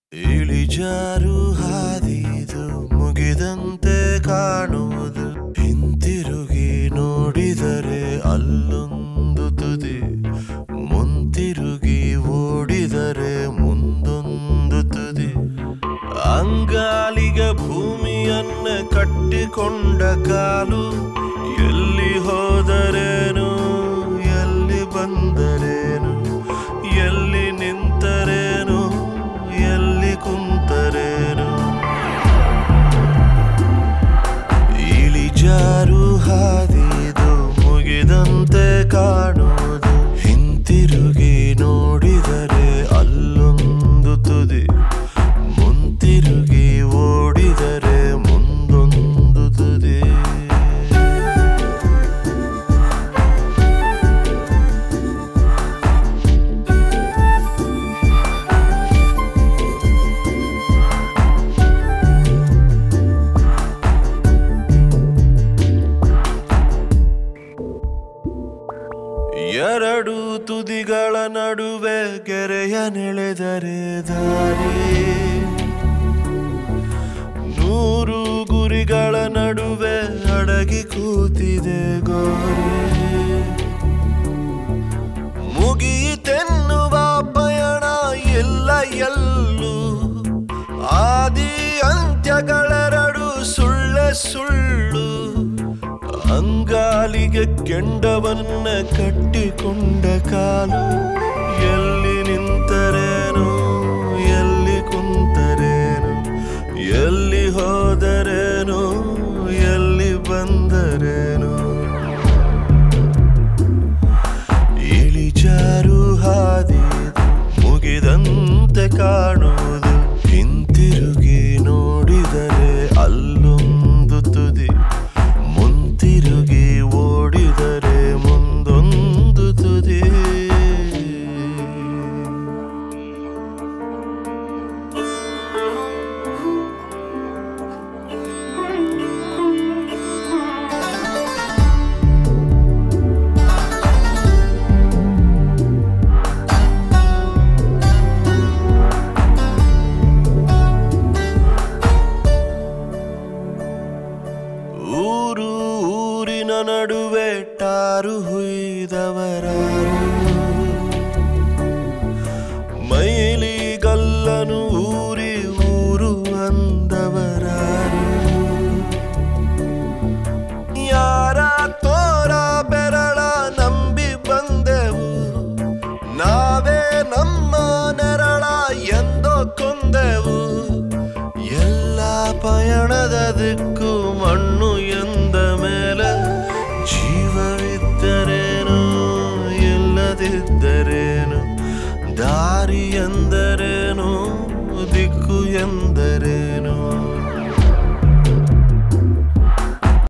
ಇಳಿಜಾರು ಹಾದಿದು ಮುಗಿದಂತೆ ಕಾಣುವುದು ಹಿಂತಿರುಗಿ ನೋಡಿದರೆ ಅಲ್ಲೊಂದು ತುದಿ ಮುಂತಿರುಗಿ ಓಡಿದರೆ ಮುಂದೊಂದು ತುದಿ ಅಂಗಾಲಿಗೆ ಭೂಮಿಯನ್ನ ಕಟ್ಟಿಕೊಂಡ ಕಾಲು ಎಲ್ಲಿ ಹೋದರೇನು ಎಲ್ಲಿ ಬಂದರೇನು ಎಲ್ಲಿ ನಿಂತರೇನು ಎಲ್ಲಿ ಕುಂತರೇನು ಇಳಿಜಾರು ಹಾದಿದು ಮುಗಿದಂತೆ ಕಾಣುವುದು ಹಿಂತಿರುಗಿ ನೋಡಿದರೆ ಅಲ್ಲೊಂದು ತುದಿ ಮುಂತಿರುಗಿ ಓಡಿದರೆ ಮುಂದೊಂದು ತುದಿ ಎರಡು ತುದಿಗಳ ನಡುವೆ ಗೆರೆಯ ನೆಳೆದರೆ ದಾರಿ ನೂರು ಗುರಿಗಳ ನಡುವೆ ಅಡಗಿ ಕೂತಿದೆ ಗೋರಿ ಮುಗಿಯಿತೆನ್ನುವ ಪಯಣ ಇಲ್ಲ ಎಲ್ಲೂ ಆದಿ ಅಂತ್ಯಗಳೆರಡು ಸುಳ್ಳೆ ಸುಳ್ಳು ಅಂಗಾಲಿಗೆ ಕೆಂಡವನ್ನ ಕಟ್ಟಿಕೊಂಡ ಕಾಲು ಎಲ್ಲಿ ನಿಂತರೇನು ಎಲ್ಲಿ ಕುಂತರೇನು ಎಲ್ಲಿ ಹೋದರೇನು ಎಲ್ಲಿ ಬಂದರೇನು ಇಳಿಜಾರು ಹಾದಿದು ಮುಗಿದಂತೆ ಕಾಣುವುದು ಹಿಂತಿರುಗಿ ನೋಡಿದರೆ ಅಲ್ಲೊಂದು ತುದಿ ಮುಂತಿರುಗಿ ಓಡಿದರೆ ಮುಂದೊಂದು ತುದಿ ಊರು ಊರಿನ ನಡುವೆ ಟಾರು ಹುಯ್ದವರಾರು ಮೈಲಿಗಲ್ಲನು ಊರಿ ಊರು ಅಂದವರಾರು ಯಾರ ತೋರ ಬೆರಳ ನಂಬಿ ಬಂದೆವು ನಾವೇ ನಮ್ಮ ನೆರಳ ಎಂದೋ ಕೊಂದೆವು ಎಲ್ಲ ಪಯಣದ ದಿಕ್ಕು ಮಣ್ಣು ಎಂದ ಮೇಲೆ ಜೀವವಿದ್ದರೇನು ಇಲ್ಲದಿದ್ದರೇನು ದಾರಿ ಎಂದರೇನು ದಿಕ್ಕು ಎಂದರೇನು